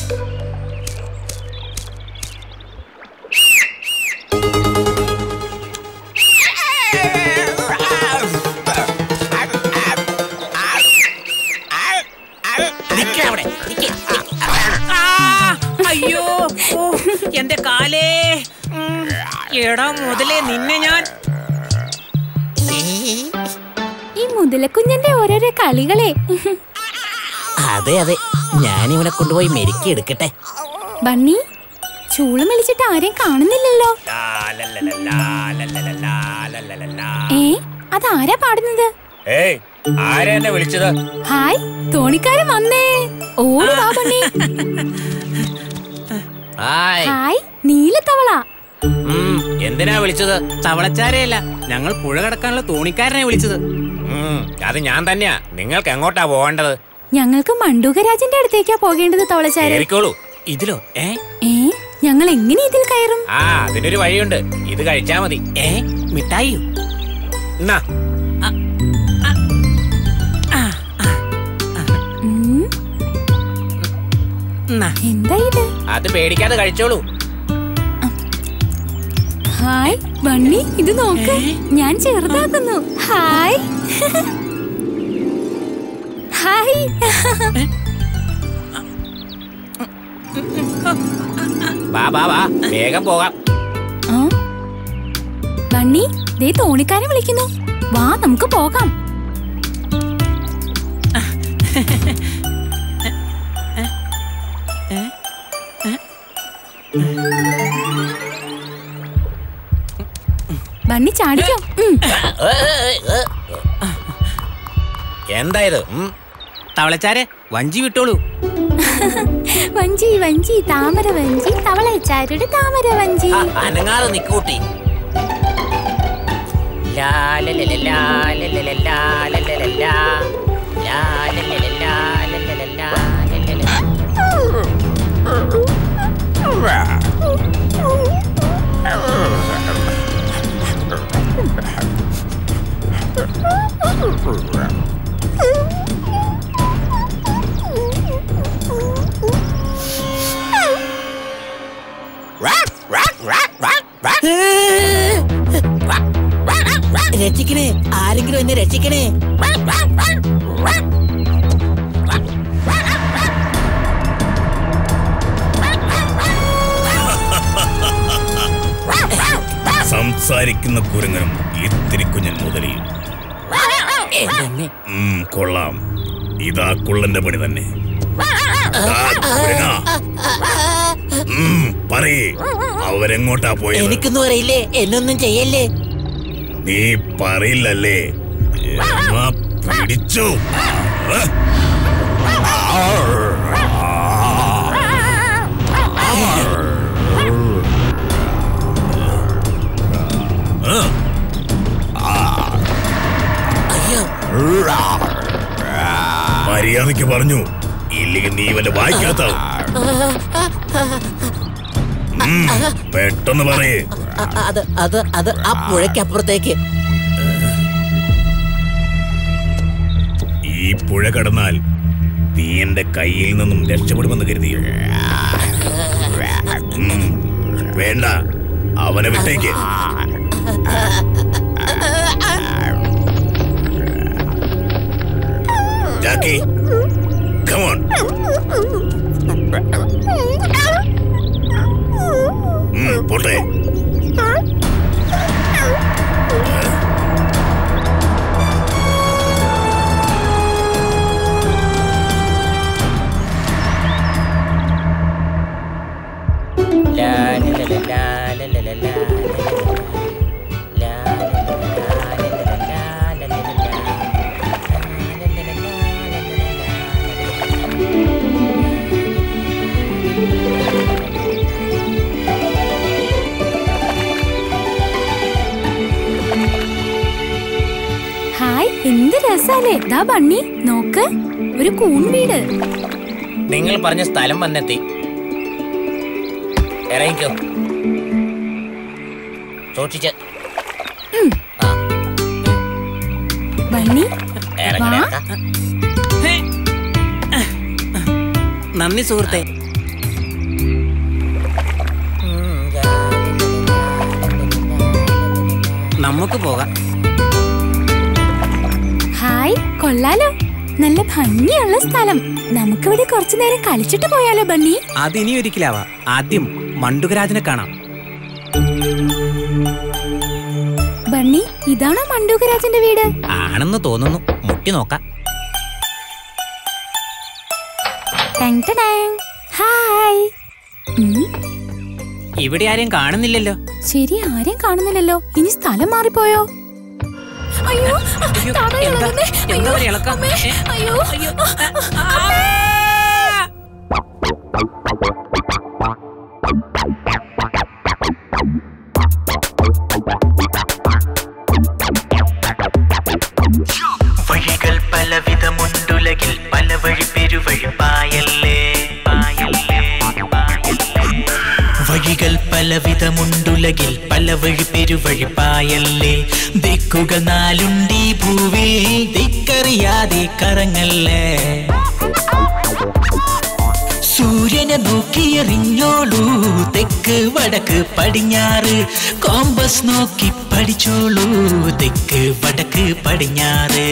Speaker 2: നിക്ക് അവിടെ, നിക്ക്, നിക്ക്. ആ, അയ്യോ ഓ, എന്റെ കാലേ ഉം, എടാ മുതലേ നിന്നെ ഞാൻ
Speaker 1: ഈ മുതലക്കുഞ്ഞന്റെ ഓരോരോ കളികളെ
Speaker 2: അതെ അതെ ഞാൻ ഇവനെ കൊണ്ടുപോയി മെരുക്കി എടുക്കട്ടെ
Speaker 1: ബണ്ണി ചൂളം വിളിച്ചിട്ട് ആരെയും കാണുന്നില്ലല്ലോ ഏ അതാരാ പാടുന്നത്
Speaker 5: ഏയ് ആരാ എന്നെ വിളിച്ചത്
Speaker 1: ഹായ് തോണിക്കാരൻ വന്നേ ഓടി വാ ബണ്ണി
Speaker 2: ഹായ്
Speaker 1: ഹായ് നീലത്തവള
Speaker 2: ഉം, എന്തിനാ വിളിച്ചത്
Speaker 4: തവളച്ചാരയല്ല ഞങ്ങൾ പുഴ കടക്കാനുള്ള തോണിക്കാരനെ വിളിച്ചത്
Speaker 5: ഉം, അത് ഞാൻ തന്നെയാ നിങ്ങൾക്ക് എങ്ങോട്ടാ പോകേണ്ടത്
Speaker 1: ഞങ്ങൾക്ക് മണ്ടൂകരാജന്റെ അടുത്തേക്കാ പോകേണ്ടത് തവളച്ചാരൻ
Speaker 5: കേറിക്കോളൂ
Speaker 4: ഇതിലോ ഏ
Speaker 1: ഏ ഞങ്ങൾ എങ്ങനെ ഇതിൽ കയറും
Speaker 5: ആ അതിനൊരു വഴിയുണ്ട് ഇത് കഴിച്ചാ മതി
Speaker 4: ഏ മിഠായിയോ
Speaker 5: എന്നാ
Speaker 1: ഉം,
Speaker 4: എന്നാ,
Speaker 1: എന്താ ഇത്
Speaker 5: അത് പേടിക്കാതെ കഴിച്ചോളൂ
Speaker 1: ഹായ് ബണ്ണി ഇത് നോക്ക് ഞാൻ ചെറുതാക്കുന്നു ഹായ് ഹായ്
Speaker 5: വാ വാ വാ വേഗം പോകാം
Speaker 1: ആ? ബണ്ണി ദേ തോണിക്കാരെ വിളിക്കുന്നു വാ നമുക്ക് പോകാം ബണ്ണി ചാടിക്കോ ഉം.
Speaker 5: ഏ, ഏ, ഏ, ഏ. എന്താ ഇത് ഉം,
Speaker 4: തവളച്ചാരെ വഞ്ചി വിട്ടോളൂ
Speaker 1: വഞ്ചി വഞ്ചി താമര വഞ്ചി തവളച്ചാരുടെ താമര വഞ്ചി
Speaker 2: ആ, അനങ്ങാതെ നിക്കൂട്ടി ലാ, ല, ല, ല, ലാ, ല, ല, ല, ലാ, ല, ല, ല, ലാ. ലാ, ല, ല, ല, ലാ, ല, ല, ല, ലാ, ല, ല, ല. രക്ഷിക്കണേ ആരെങ്കിലും എന്നെ രക്ഷിക്കണേ
Speaker 5: സംസാരിക്കുന്ന കുരങ്ങനും ഇത്തിരി കുഞ്ഞൻ മുതലിയും
Speaker 2: എന്നെ
Speaker 5: ഉം, കൊള്ളാം ഇതാ കുള്ളന്റെ പണി തന്നെ ദാ, കുരങ്ങാ. ഉം, പറയേ അവരെങ്ങോട്ടാ പോയത്
Speaker 2: എനിക്കൊന്നും അറിയില്ലേ എന്നൊന്നും ചെയ്യല്ലേ
Speaker 5: നീ പറയില്ലല്ലേ എന്നാ പിടിച്ചു ആ.
Speaker 2: അയ്യോ
Speaker 5: മര്യാദയ്ക്ക് പറഞ്ഞു ഇല്ലെങ്കിൽ നീ വല്ല വായിക്കാത്താവും ഉം, പെട്ടെന്ന് പറയേ
Speaker 2: അ- അത് അത് അത് ആ പുഴയ്ക്കപ്പുറത്തേക്ക്
Speaker 5: ഈ പുഴ കടന്നാൽ നീ എന്റെ കയ്യിൽ നിന്നും രക്ഷപ്പെടുമെന്ന് കരുതിയോ ഉം, വേണ്ട അവനെ വിട്ടേക്ക് ജാക്കി കമോൺ പോട്ടെ
Speaker 2: ലാ, ല, ല, ല, ലാ, ല, ല, ല, ലാ, ലാ, ല, ല, ല, ലാ, ല, ല, ല, ലാ, ല, ല, ല, ലാ, ല, ല, ല, ലാ, ല, ല, ല, ല, ലാ.
Speaker 1: ഹായ് എന്ത് രസാലേ ദാ ബണ്ണി നോക്ക് ഒരു കൂൺ വീട്
Speaker 2: നിങ്ങൾ പറഞ്ഞ സ്ഥലം വന്നെത്തി ഇറങ്ങിക്കോ സൂക്ഷിച്ച് ആ
Speaker 1: ബണ്ണി
Speaker 2: ഇറങ്ങണേ
Speaker 1: വാ.
Speaker 2: നന്ദി സുഹൃത്തെ നമുക്ക് പോകാം
Speaker 1: ഹായ് കൊള്ളാലോ നല്ല ഭംഗിയുള്ള സ്ഥലം നമുക്കിവിടെ കുറച്ചു നേരം കളിച്ചിട്ട് പോയാലോ ബണ്ണി
Speaker 4: അതിനി ഒരിക്കലാവാ ആദ്യം മണ്ടുകരാജനെ കാണാം
Speaker 1: ബണ്ണി ഇതാണോ മണ്ടൂകരാജന്റെ വീട്
Speaker 2: ആണെന്ന് തോന്നുന്നു മുട്ടി നോക്കാം
Speaker 1: ടാങ് ടടാങ്. ഹായ് ഉം,
Speaker 2: ഇവിടെ ആരെയും കാണുന്നില്ലല്ലോ
Speaker 1: ശരി ആരെയും കാണുന്നില്ലല്ലോ ഇനി സ്ഥലം മാറിപ്പോയോ അയ്യോ
Speaker 2: അയ്യോ,
Speaker 1: തറ
Speaker 2: എന്താ-
Speaker 1: ഇളകുന്നേ.
Speaker 2: എന്താ
Speaker 1: അയ്യോ,
Speaker 2: ഒരു ഇളക്കം?
Speaker 1: അമ്മേ,
Speaker 2: ഏ?
Speaker 1: അയ്യോ
Speaker 7: വഴികൾ പലവിധമുണ്ടുലകിൽ പല വഴി പെരുവഴി പായല്ലേ പായല്ലേ, പായല്ലേ. വഴികൾ പലവിധമുണ്ടുലകിൽ പല വഴി പെരുവഴി പായല്ലേ ദിക്കുകൾ നാലുണ്ടീ ഭൂവിൽ ദിക്കറിയാതെ കറങ്ങല്ലേ സൂര്യനെ നോക്കിയെറിഞ്ഞോളൂ തെക്ക് വടക്ക് പടിഞ്ഞാറ് കോമ്പസ് നോക്കി പഠിച്ചോളൂ തെക്ക് വടക്ക് പടിഞ്ഞാറ്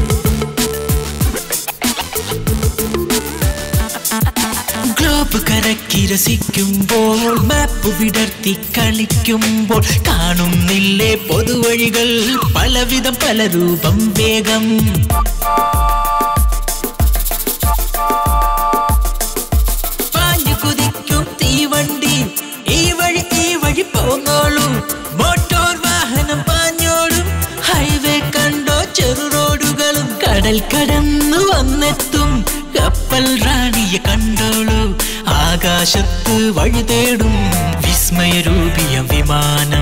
Speaker 7: ഗ്ലോബ് കറക്കി രസിക്കുമ്പോൾ മാപ്പ് വിടർത്തി കളിക്കുമ്പോൾ കാണുന്നില്ലേ പൊതുവഴികൾ പലവിധം പല രൂപം വേഗം പാഞ്ഞു കുതിക്കും തീവണ്ടി ഈ വഴി ഈ വഴി പോന്നോളൂ മോട്ടോർ വാഹനം പാഞ്ഞോളും ഹൈവേ കണ്ടോ ചെറു റോഡുകളും കടൽ കടന്നു വന്നെത്തും കപ്പൽ റാണിയെ കണ്ടോളൂ ആകാശത്ത് വഴി തേടും വിസ്മയരൂപിയ വിമാനം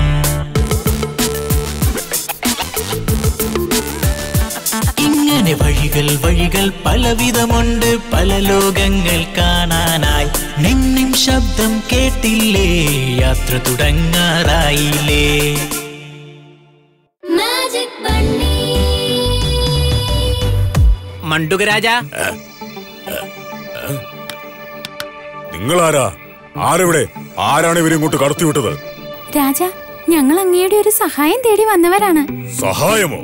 Speaker 7: ഇങ്ങനെ വഴികൾ വഴികൾ പലവിധമുണ്ട് പല ലോകങ്ങൾ കാണാനായി നിന്നും ശബ്ദം കേട്ടില്ലേ യാത്ര തുടങ്ങാറായില്ലേ
Speaker 3: മാജിക് ബണ്ണി
Speaker 2: മണ്ടുകരാജ
Speaker 5: നിങ്ങളാരാ ആരെവിടെ ആരാണ് ഇവരിങ്ങോട്ട് കടത്തിവിട്ടത്
Speaker 1: രാജ ഞങ്ങൾ അങ്ങയുടെ ഒരു സഹായം തേടി വന്നവരാണ്
Speaker 5: സഹായമോ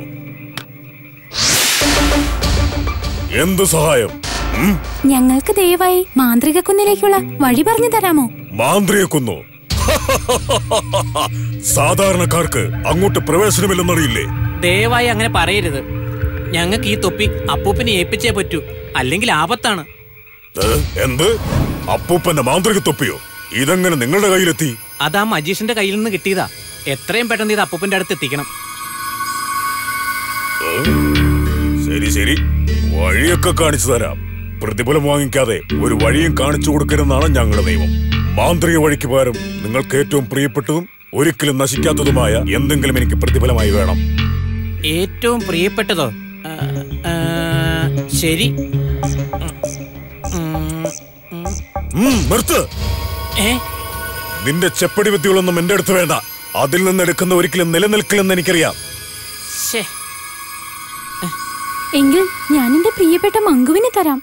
Speaker 5: എന്ത് സഹായം ഉം?
Speaker 1: ഞങ്ങൾക്ക് ദയവായി മാന്ത്രിക കുന്നിലേക്കുള്ള വഴി പറഞ്ഞു തരാമോ
Speaker 5: മാന്ത്രിയെ കൊന്നു സാധാരണക്കാർക്ക് അങ്ങോട്ട് പ്രവേശനമില്ലെന്നറിയില്ലേ
Speaker 2: ദയവായി അങ്ങനെ പറയരുത് ഞങ്ങൾക്ക് ഈ തൊപ്പി അപ്പൂപ്പിനെ ഏൽപ്പിച്ചേ പറ്റൂ അല്ലെങ്കിൽ ആപത്താണ്
Speaker 5: ഏ? എന്ത് അപ്പൂപ്പന്റെ മാന്ത്രിക തൊപ്പിയോ ഇതെങ്ങനെ നിങ്ങളുടെ കയ്യിലെത്തി
Speaker 2: അതാ മജീഷിന്റെ കയ്യിൽ നിന്ന് കിട്ടിയതാ എത്രയും പെട്ടെന്ന് ഇത് അപ്പൂപ്പിന്റെ അടുത്ത് എത്തിക്കണം
Speaker 5: ശരി ശരി വഴിയൊക്കെ കാണിച്ചു തരാം പ്രതിഫലം വാങ്ങിക്കാതെ ഒരു വഴിയും കാണിച്ചു കൊടുക്കരുതെന്നാണ് ഞങ്ങളുടെ നിയമം മാന്ത്രിക വഴിക്ക് പകരം നിങ്ങൾക്ക് ഏറ്റവും പ്രിയപ്പെട്ടതും ഒരിക്കലും നശിക്കാത്തതുമായ എന്തെങ്കിലും എനിക്ക് പ്രതിഫലമായി വേണം
Speaker 2: ഏറ്റവും പ്രിയപ്പെട്ടതോ ആ, ആ, ശരി ഉം, ഉം,
Speaker 5: ഉം, നിർത്ത്
Speaker 2: ഏ
Speaker 5: നിന്റെ ചെപ്പടി വിദ്യകളൊന്നും എന്റെ അടുത്ത് വേണ്ട അതിൽ നിന്ന് എടുക്കുന്ന ഒരിക്കലും നിലനിൽക്കില്ലെന്ന് എനിക്കറിയാം
Speaker 2: ശ്ശേ
Speaker 1: എങ്കിൽ ഞാൻ എന്റെ പ്രിയപ്പെട്ട മങ്കുവിന് തരാം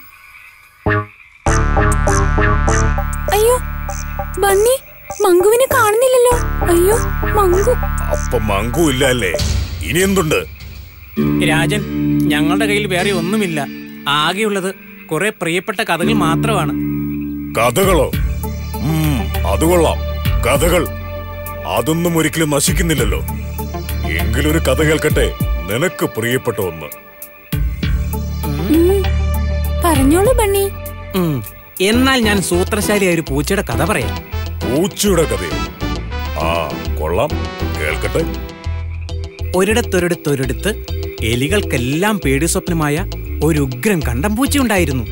Speaker 1: അയ്യോ ബണ്ണി മങ്കുവിനെ കാണുന്നില്ലല്ലോ അയ്യോ മങ്കു
Speaker 5: അപ്പൊ മങ്കു ഇല്ല അല്ലേ ഇനി എന്തുണ്ട്
Speaker 2: രാജൻ ഞങ്ങളുടെ കയ്യിൽ വേറെ ഒന്നുമില്ല ആകെയുള്ളത് കുറെ പ്രിയപ്പെട്ട കഥകൾ മാത്രമാണ്
Speaker 5: കഥകളോ ഉം, അത് കൊള്ളാം കഥകൾ അതൊന്നും ഒരിക്കലും നശിക്കുന്നില്ലല്ലോ എങ്കിലൊരു കഥ കേൾക്കട്ടെ നിനക്ക് പ്രിയപ്പെട്ട ഒന്ന്
Speaker 1: ഉം. പറഞ്ഞോളൂ ബണ്ണി
Speaker 2: ഉം, എന്നാൽ ഞാൻ സൂത്രശാലിയായ ഒരു പൂച്ചയുടെ കഥ പറയാം
Speaker 5: പൂച്ചയുടെ കഥയോ ആ കൊള്ളാം കേൾക്കട്ടെ
Speaker 2: ഒരിടത്തൊരിടത്തൊരിടത്ത് എലികൾക്കെല്ലാം പേടി സ്വപ്നമായ ഒരു ഉഗ്രൻ കണ്ടം പൂച്ചയുണ്ടായിരുന്നു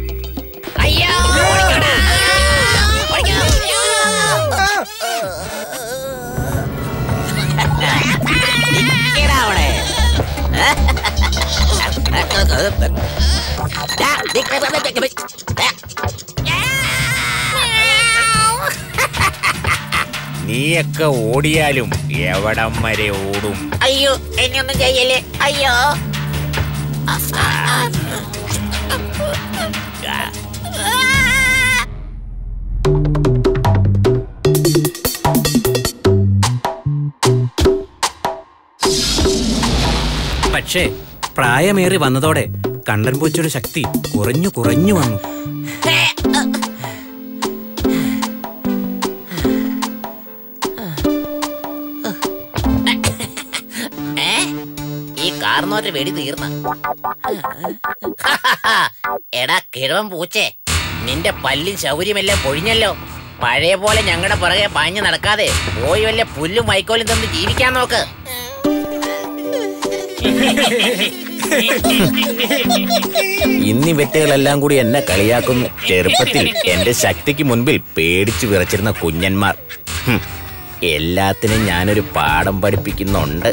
Speaker 2: നീയൊക്കെ ഓടിയാലും എവിടം വരെ ഓടും
Speaker 8: അയ്യോ എന്നെ ഒന്നും ചെയ്യല്ലേ അയ്യോ
Speaker 4: പക്ഷേ പ്രായമേറി വന്നതോടെ കണ്ടൻ പൂച്ചയുടെ ശക്തി കുറഞ്ഞു കുറഞ്ഞു വന്നു
Speaker 8: ഏ? ഈ കാർന്നോന്റെ വെടി തീർന്ന എടാ കിഴവൻ പൂച്ചേ നിന്റെ പല്ലും ശൗര്യമെല്ലാം പൊഴിഞ്ഞല്ലോ പഴയ പോലെ ഞങ്ങളുടെ പുറകെ പാഞ്ഞു നടക്കാതെ പോയി വല്ല പുല്ലും വൈക്കോലും തന്ന് ജീവിക്കാൻ നോക്ക്
Speaker 2: ഇന്നി വെട്ടുകളെല്ലാം കൂടി എന്നെ കളിയാക്കുന്നു ചെറുപ്പത്തിൽ എന്റെ ശക്തിക്ക് മുൻപിൽ പേടിച്ചു വിറച്ചിരുന്ന കുഞ്ഞന്മാർ ഹും, എല്ലാത്തിനും ഞാനൊരു പാഠം പഠിപ്പിക്കുന്നുണ്ട്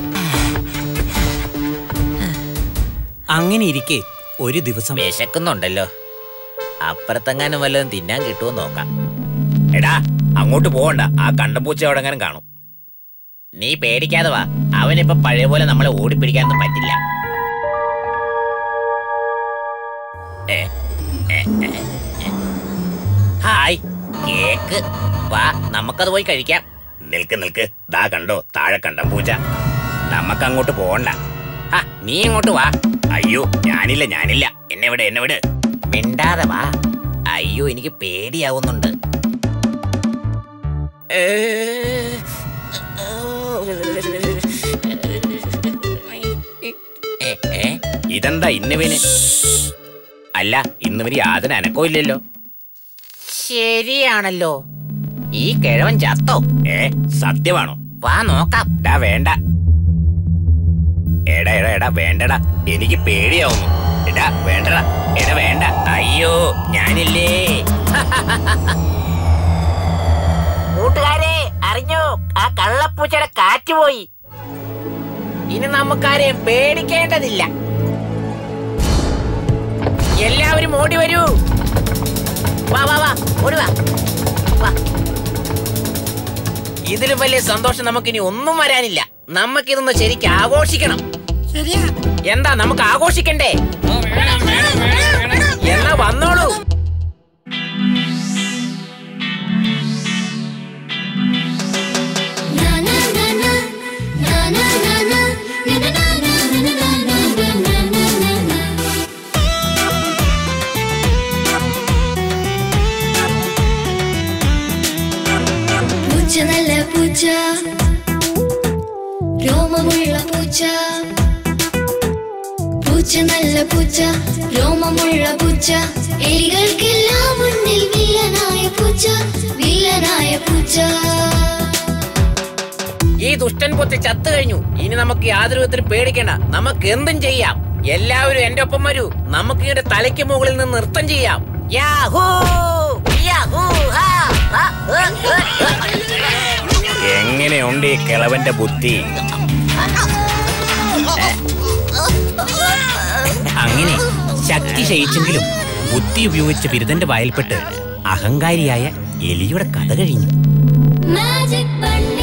Speaker 4: അങ്ങനെ ഇരിക്കെ ഒരു ദിവസം
Speaker 8: വിശക്കുന്നുണ്ടല്ലോ അപ്പുറത്തെങ്ങാനും വല്ലതും തിന്നാൻ കിട്ടുമോ നോക്കാം എടാ അങ്ങോട്ട് പോകണ്ട ആ കണ്ടംപൂച്ച അവിടെ എങ്ങാനും കാണും നീ പേടിക്കാതെ വാ അവനിപ്പോ പഴയ പോലെ നമ്മളെ ഓടിപ്പിടിക്കാനൊന്നും പറ്റില്ല ഏ, ഏ, ഏ, ഏ. ഹായ് കേക്ക് വാ നമുക്കത് പോയി കഴിക്കാം നിൽക്ക് നിൽക്ക് ദാ കണ്ടോ താഴെ കണ്ടം പൂച്ച നമുക്ക് അങ്ങോട്ട് പോകണ്ട ഹാ, നീ ഇങ്ങോട്ട് വാ അയ്യോ ഞാനില്ല ഞാനില്ല എന്നെ വിട് എന്നെ വിട് മിണ്ടാതെ വാ അയ്യോ എനിക്ക് പേടിയാവുന്നുണ്ട് ഏ, ഏ, ഏ,
Speaker 2: ഇതെന്താ ഇന്നുവിന് അല്ല ഇന്നുവിന് യാതൊരു അനക്കവും ഇല്ലല്ലോ
Speaker 8: ശരിയാണല്ലോ ഈ കിഴവൻ ചത്തോ
Speaker 2: ഏ സത്യമാണോ
Speaker 8: വാ നോക്കാം
Speaker 2: ഡാ വേണ്ട എടാ എടാ എടാ വേണ്ടടാ എനിക്ക് പേടിയാവുന്നു എടാ വേണ്ടടാ എടാ വേണ്ട അയ്യോ ഞാനില്ലേ
Speaker 8: കൂട്ടുകാരെ അറിഞ്ഞോ ആ കള്ളപ്പൂച്ചയുടെ കാറ്റ് പോയി ഇനി നമുക്കാരെയും പേടിക്കേണ്ടതില്ല എല്ലാവരും ഓടി വരൂ വാ വാ വാ ഓടി വാ വാ ഇതിലും വലിയ സന്തോഷം നമുക്കിനി ഒന്നും വരാനില്ല നമുക്കിതൊന്ന് ശരിക്കും ആഘോഷിക്കണം എന്താ നമുക്ക് ആഘോഷിക്കണ്ടേ എന്നാ വന്നോളൂ
Speaker 3: പൂച്ച നല്ല പൂച്ച രോമമുള്ള പൂച്ച പൂച്ച നല്ല പൂച്ച രോമമുള്ള പൂച്ച എലികൾക്കെല്ലാം മുന്നിൽ വില്ലനായ പൂച്ച വില്ലനായ പൂച്ച
Speaker 8: ഈ ദുഷ്ടൻ പൊത്തി ചത്തു കഴിഞ്ഞു ഇനി നമുക്ക് യാതൊരു വിധത്തിലും പേടിക്കണ്ട നമുക്ക് എന്തും ചെയ്യാം എല്ലാവരും എന്റെ ഒപ്പം വരൂ നമുക്ക് ഇവിടെ തലയ്ക്ക് മുകളിൽ നിന്ന് നൃത്തം ചെയ്യാം യാഹൂ! യാഹൂ! ഹാ! ഹാ! ഹ്! ഹ്! ഹ്!
Speaker 2: എങ്ങനെയുണ്ട് ഈ കിളവന്റെ ബുദ്ധി
Speaker 4: അങ്ങനെ ശക്തി ക്ഷയിച്ചെങ്കിലും ബുദ്ധി ഉപയോഗിച്ച് ബിരുദന്റെ വായിൽപ്പെട്ട് അഹങ്കാരിയായ എലിയുടെ കഥ കഴിഞ്ഞു
Speaker 3: മാജിക് ബണ്ണി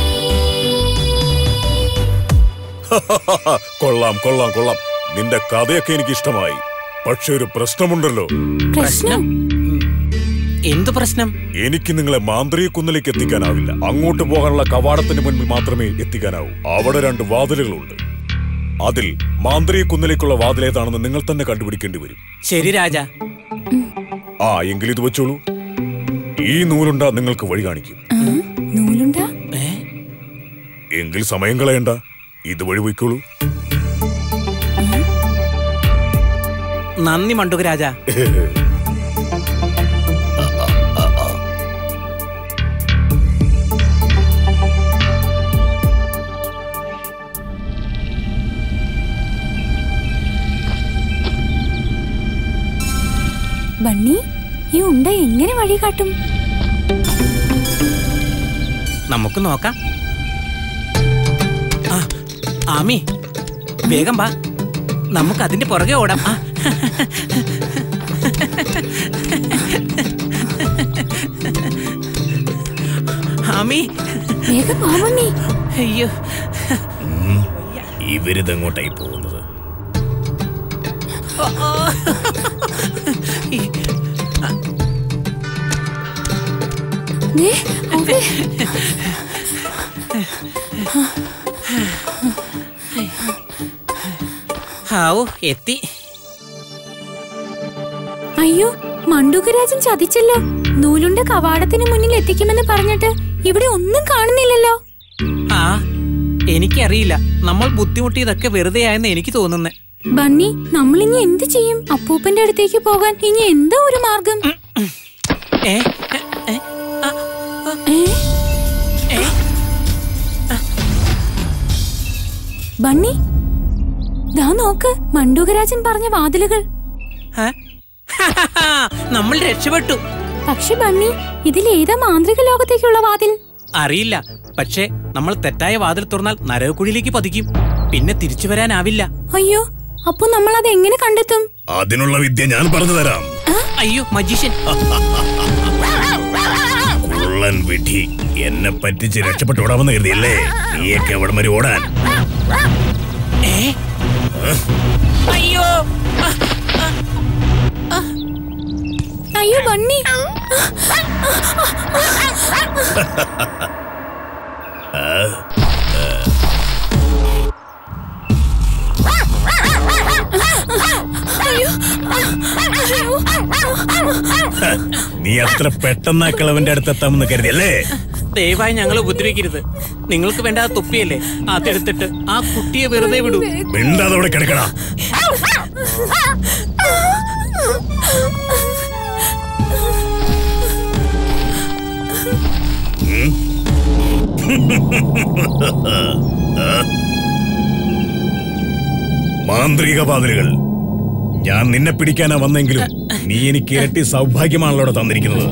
Speaker 5: കൊള്ളാം കൊള്ളാം കൊള്ളാം നിന്റെ കഥയൊക്കെ എനിക്ക് ഇഷ്ടമായി പക്ഷെ ഒരു പ്രശ്നമുണ്ടല്ലോ
Speaker 4: പ്രശ്നം ഉം. എന്തു പ്രശ്നം
Speaker 5: എനിക്ക് നിങ്ങളെ മാന്ത്രിക കുന്നിലേക്ക് എത്തിക്കാനാവില്ല അങ്ങോട്ട് പോകാനുള്ള കവാടത്തിന് മുൻപിൽ മാത്രമേ എത്തിക്കാനാവൂ അവിടെ രണ്ട് വാതിലുകളുണ്ട് അതിൽ മാന്ത്രിക കുന്നിലേക്കുള്ള വാതിൽ ഏതാണെന്ന് നിങ്ങൾ തന്നെ കണ്ടുപിടിക്കേണ്ടി വരും
Speaker 4: ശരി രാജ
Speaker 5: ആ എങ്കിൽ ഇത് വെച്ചോളൂ ഈ നൂലുണ്ട നിങ്ങൾക്ക് വഴി കാണിക്കും
Speaker 1: നൂലുണ്ടാ
Speaker 5: എങ്കിൽ സമയം കളയണ്ട ഇത് വഴി പോയിക്കോളൂ
Speaker 4: നന്ദി മണ്ടുക രാജ
Speaker 1: ബണ്ണി ഈ ഉണ്ട എങ്ങനെ വഴി കാട്ടും
Speaker 4: നമുക്ക് നോക്കാം ആ ആമി വേഗം വാ
Speaker 2: നമുക്ക് അതിന്റെ പുറകെ ഓടാം ആ. ആമി
Speaker 1: വേഗം പോ ബണ്ണി
Speaker 2: അയ്യോ
Speaker 5: ഇവരിതെങ്ങോട്ടായി പോകുന്നത്
Speaker 1: ദേ, അവിടെ.
Speaker 2: ഹാവു എത്തി
Speaker 1: അയ്യോ മണ്ടൂകരാജൻ ചതിച്ചല്ലോ നൂലുണ്ട കവാടത്തിന് മുന്നിൽ എത്തിക്കുമെന്ന് പറഞ്ഞിട്ട് ഇവിടെ ഒന്നും കാണുന്നില്ലല്ലോ
Speaker 2: ആ എനിക്കറിയില്ല നമ്മൾ ബുദ്ധിമുട്ടിയതൊക്കെ വെറുതെ ആയെന്ന് എനിക്ക് തോന്നുന്നേ
Speaker 1: ബണ്ണി നമ്മൾ ഇനി എന്ത് ചെയ്യും അപ്പൂപ്പന്റെ അടുത്തേക്ക് പോകാൻ ഇനി എന്താ ഒരു മാർഗം
Speaker 2: ഏ ഏ, ആ,
Speaker 1: ഏ?
Speaker 2: ഏ,
Speaker 1: ബണ്ണി ദാ നോക്ക് മണ്ടൂകരാജൻ പറഞ്ഞ വാതിലുകൾ
Speaker 2: ആ. നമ്മൾ രക്ഷപ്പെട്ടു
Speaker 1: പക്ഷെ ബണ്ണി ഇതിൽ ഏതാ മാന്ത്രിക ലോകത്തേക്കുള്ള വാതിൽ
Speaker 2: അറിയില്ല പക്ഷേ നമ്മൾ തെറ്റായ വാതിൽ തുറന്നാൽ നരകക്കുഴിയിലേക്ക് പതിക്കും പിന്നെ തിരിച്ചു വരാനാവില്ല
Speaker 1: അയ്യോ അപ്പൊ നമ്മൾ അത് എങ്ങനെ കണ്ടെത്തും
Speaker 5: അതിനുള്ള വിദ്യ ഞാൻ പറഞ്ഞു തരാം
Speaker 2: അയ്യോ മജീഷ്യൻ
Speaker 5: കുള്ളൻ വിധി എന്നെ പറ്റിച്ച് രക്ഷപ്പെട്ട് ഓടാമെന്ന് കരുതിയല്ലേ നീയൊക്കെ എവിടെ വരെ ഓടാൻ
Speaker 2: ഏ അയ്യോ
Speaker 1: അയ്യോ ബണ്ണി
Speaker 5: നീ അത്ര പെട്ടെന്ന് ആ കിളവന്റെ അടുത്തെത്താമെന്ന് കരുതിയല്ലേ
Speaker 2: ദയവായി ഞങ്ങൾ ഉപദ്രവിക്കരുത് നിങ്ങൾക്ക് വേണ്ട ആ തൊപ്പിയല്ലേ അതെടുത്തിട്ട് ആ കുട്ടിയെ വെറുതെ വിടൂ
Speaker 5: മിണ്ടാതെ അവിടെ കിടക്കടാ മാന്ത്രിക പാതിലുകൾ ഞാൻ നിന്നെ പിടിക്കാനാ വന്നെങ്കിലും നീ എനിക്ക് ഇരട്ടി സൗഭാഗ്യമാണല്ലോ ഇവിടെ തന്നിരിക്കുന്നത്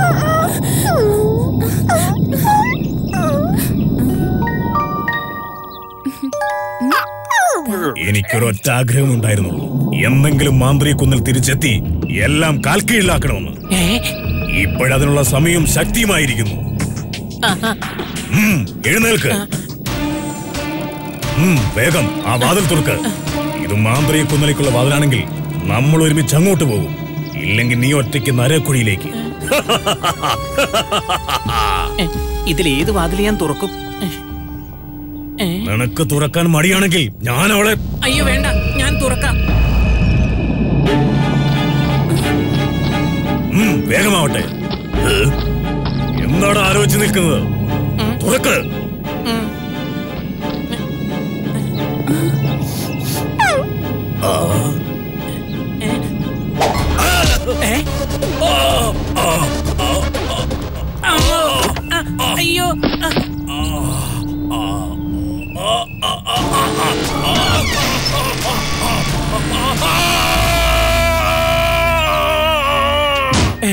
Speaker 5: എനിക്കൊരൊറ്റ ആഗ്രഹം ഉണ്ടായിരുന്നുള്ളൂ എന്തെങ്കിലും മാന്ത്രിക കുന്നിൽ തിരിച്ചെത്തി എല്ലാം കാൽക്കീഴിലാക്കണമെന്ന്
Speaker 2: ഏ
Speaker 5: ഇപ്പോഴതിനുള്ള സമയവും ശക്തിയുമായിരിക്കുന്നു ഉം, എഴുന്നേൽക്ക് ഉം, വേഗം ആ വാതിൽ തുറക്ക് ഇത് മാന്ത്രിക കുന്നലേക്കുള്ള വാതിലാണെങ്കിൽ നമ്മൾ ഒരുമിച്ച് അങ്ങോട്ട് പോകും ഇല്ലെങ്കിൽ നീ ഒറ്റയ്ക്ക് നരക്കുഴിയിലേക്ക്
Speaker 2: ഏ, ഇതിലേത് വാതിൽ ഞാൻ തുറക്കും ഏ, ഏ,
Speaker 5: നിനക്ക് തുറക്കാൻ മടിയാണെങ്കിൽ ഞാൻ അവളെ
Speaker 2: അയ്യോ വേണ്ട ഞാൻ തുറക്കാം
Speaker 5: ഉം, വേഗമാവട്ടെ ഏ? എന്താണ് ആലോചിച്ച് നിൽക്കുന്നത് തുറക്ക്
Speaker 2: ഏ? അമ്മോ, ആ, അയ്യോ ആ, ഏ?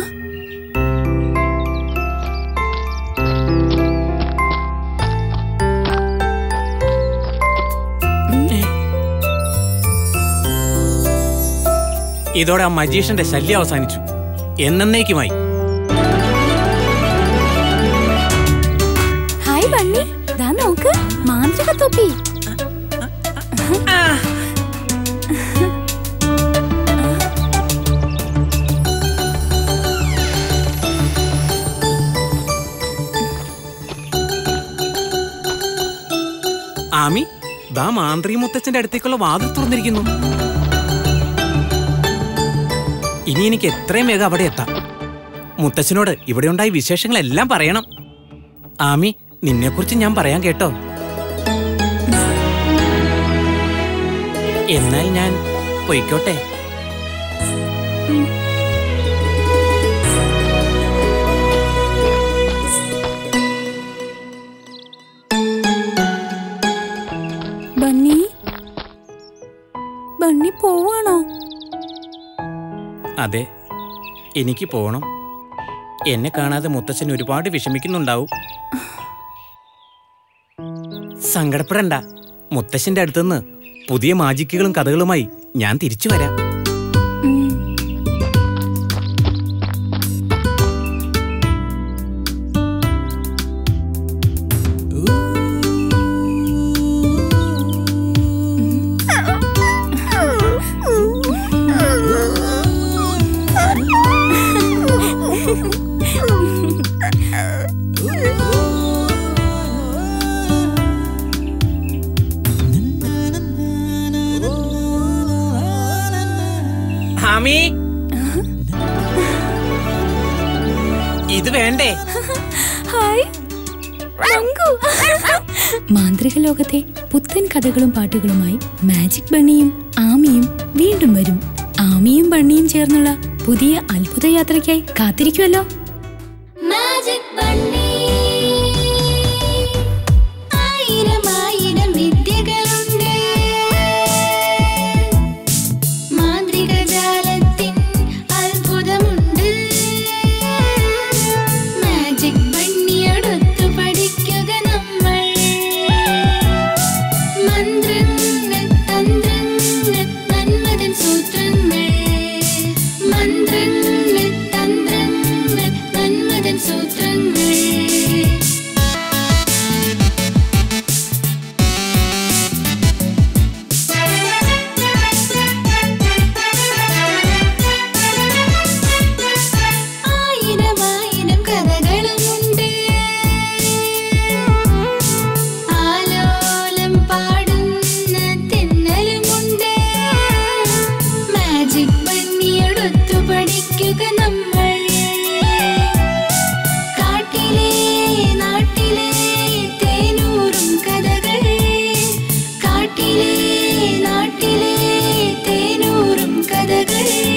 Speaker 2: ഏ? ഇതോടെ ആ മജീഷ്യന്റെ ശല്യം അവസാനിച്ചു എന്നേക്കുമായി
Speaker 1: ഹായ് ബണ്ണി ദാ നോക്ക് മാന്ത്രിക തൊപ്പി
Speaker 2: ആമി ദാ മാന്ത്രിക മുത്തച്ഛന്റെ അടുത്തേക്കുള്ള വാതിൽ തുറന്നിരിക്കുന്നു ഇനി എനിക്ക് എത്രയും വേഗം അവിടെ എത്താം മുത്തച്ഛനോട് ഇവിടെ ഉണ്ടായ വിശേഷങ്ങളെല്ലാം പറയണം ആമി നിന്നെക്കുറിച്ച് ഞാൻ പറയാൻ കേട്ടോ എന്നാൽ ഞാൻ പൊയ്ക്കോട്ടെ
Speaker 1: ബണ്ണി ബണ്ണി പോവാണോ
Speaker 2: അതെ എനിക്ക് പോകണം എന്നെ കാണാതെ മുത്തച്ഛൻ ഒരുപാട് വിഷമിക്കുന്നുണ്ടാവും സങ്കടപ്പെടണ്ട മുത്തശ്ശന്റെ അടുത്തുനിന്ന്
Speaker 4: പുതിയ മാജിക്കുകളും കഥകളുമായി ഞാൻ തിരിച്ചു വരാം
Speaker 2: ഹാമി ഇത് വേണ്ടേ
Speaker 1: ഹായ് നങ്കു. മാന്ത്രിക ലോകത്തെ പുത്തൻ കഥകളും പാട്ടുകളുമായി മാജിക് ബണ്ണിയും ആമിയും വീണ്ടും വരും ആമിയും ബണ്ണിയും ചേർന്നുള്ള പുതിയ അത്ഭുത യാത്രയ്ക്കായി കാത്തിരിക്കുമല്ലോ
Speaker 3: മാജിക് ബണ്ണി ആയിരം ആയിരം വിദ്യകളുണ്ട് മാന്ത്രിക ജാലത്തിൻ അത്ഭുതമുണ്ട് മാജിക് ബണ്ണിയോടൊത്തു പഠിക്കുക നമ്മൾ മന്ത്രങ്ങൾ തന്ത്രങ്ങൾ നന്മതൻ സൂത്രങ്ങൾ മന്ത്രങ്ങൾ തന്ത്രങ്ങൾ നന്മതൻ സൂത്രങ്ങൾ ആയിരം ആയിരം കഥകളുമുണ്ട് ആലോലം പാടുന്ന തെന്നലുമുണ്ട് മാജിക് ബണ്ണിയോടൊത്തു പഠിക്കുക നമ്മൾ കാട്ടിലെ നാട്ടിലെ തേനൂറും കഥകൾ കാട്ടിലെ നാട്ടിലെ തേനൂറും കഥകൾ